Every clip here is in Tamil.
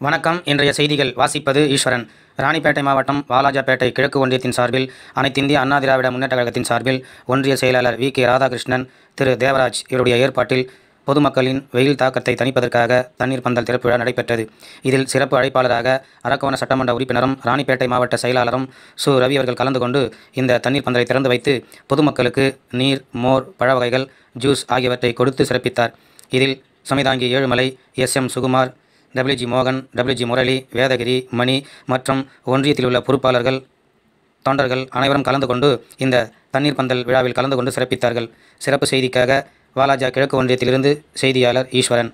வணக்கம் இன்றைய செய்திகள் வாசிப்பது ஈஸ்வரன் ராணிப்பேட்டை மாவட்டம் வாலாஜாபேட்டை கிழக்கு ஒன்றியத்தின் சார்பில் அனைத்திந்திய அண்ணா திராவிட முன்னேற்ற கழகத்தின் சார்பில் ஒன்றிய செயலாளர் வி கே ராதாகிருஷ்ணன் திரு தேவராஜ் இவருடைய ஏற்பாட்டில் பொதுமக்களின் வெயில் தாக்கத்தை தணிப்பதற்காக தண்ணீர் பந்தல் திறப்பு விழா நடைபெற்றது இதில் சிறப்பு அழைப்பாளராக அரக்கோண சட்டமன்ற உறுப்பினரும் ராணிப்பேட்டை மாவட்ட செயலாளரும் சு ரவி அவர்கள் கலந்து கொண்டு இந்த தண்ணீர் பந்தலை திறந்து வைத்து பொதுமக்களுக்கு நீர் மோர் பழ வகைகள் ஜூஸ் ஆகியவற்றை கொடுத்து சிறப்பித்தார் இதில் சமிதாங்கி Ezhumalai S M Sukumar WG மோகன் டபிள்யூஜி முரளி வேதகிரி மணி மற்றும் ஒன்றியத்தில் உள்ள பொறுப்பாளர்கள் தொண்டர்கள் அனைவரும் கலந்து கொண்டு இந்த தண்ணீர் பந்தல் விழாவில் கலந்து கொண்டு சிறப்பித்தார்கள் சிறப்பு செய்திக்காக வாலாஜா கிழக்கு ஒன்றியத்திலிருந்து செய்தியாளர் ஈஸ்வரன்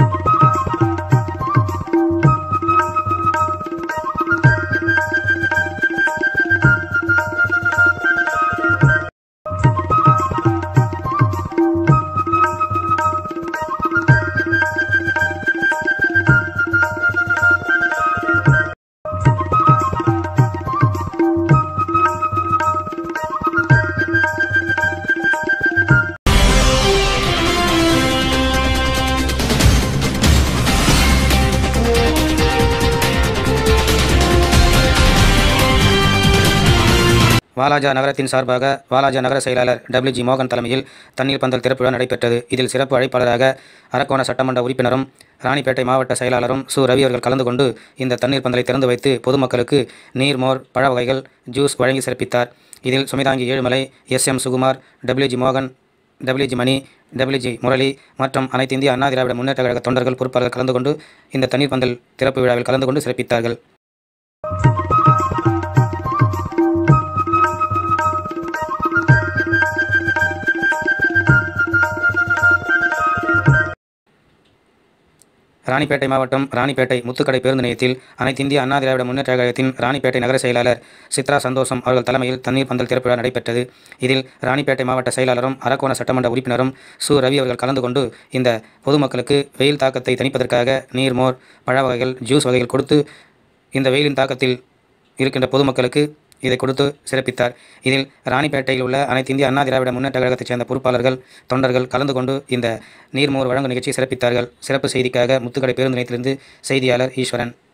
வாலாஜா நகரத்தின் சார்பாக வாலாஜா நகர செயலாளர் டபிள்யூஜி மோகன் தலைமையில் தண்ணீர் பந்தல் திறப்பு விழா நடைபெற்றது இதில் சிறப்பு அழைப்பாளராக அரக்கோண சட்டமன்ற உறுப்பினரும் ராணிப்பேட்டை மாவட்ட செயலாளரும் சு ரவி அவர்கள் கலந்து கொண்டு இந்த தண்ணீர் பந்தலை திறந்து வைத்து பொதுமக்களுக்கு நீர் மோர் பழ வகைகள் ஜூஸ் வழங்கி சிறப்பித்தார் இதில் சுமிதாங்கி Ezhumalai S M Sukumar WG மோகன் டபிள்யூஜி மணி டபிள்யூஜி முரளி மற்றும் அனைத்து இந்திய அண்ணா திராவிட முன்னேற்ற கழக தொண்டர்கள் பொறுப்பாளர்கள் கலந்து கொண்டு இந்த தண்ணீர் பந்தல் திறப்பு விழாவில் கலந்து கொண்டு சிறப்பித்தார்கள் ராணிப்பேட்டை மாவட்டம் ராணிப்பேட்டை முத்துக்கடை பேருந்து நிலையத்தில் அனைத்து இந்திய அண்ணா திராவிட முன்னேற்ற கழகத்தின் ராணிப்பேட்டை நகர செயலாளர் சித்ரா சந்தோஷம் அவர்கள் தலைமையில் தண்ணீர் பந்தல் திறப்பு விழா நடைபெற்றது இதில் ராணிப்பேட்டை மாவட்ட செயலாளரும் அரக்கோண சட்டமன்ற உறுப்பினரும் சு ரவி அவர்கள் கலந்து கொண்டு இந்த பொதுமக்களுக்கு வெயில் தாக்கத்தை தணிப்பதற்காக நீர் மோர் பழ வகைகள் ஜூஸ் வகைகள் கொடுத்து இந்த வெயிலின் தாக்கத்தில் இருக்கின்ற பொதுமக்களுக்கு இதை கொடுத்து சிறப்பித்தார் இதில் ராணிப்பேட்டையில் உள்ள அனைத்து இந்திய அண்ணா திராவிட முன்னேற்ற கழகத்தைச் சேர்ந்த பொறுப்பாளர்கள் தொண்டர்கள் கலந்து கொண்டு இந்த நீர்மோர் வழங்கும் நிகழ்ச்சியை சிறப்பித்தார்கள் சிறப்பு செய்திக்காக முத்துக்கடை பேருந்து நிலையத்திலிருந்து செய்தியாளர் ஈஸ்வரன்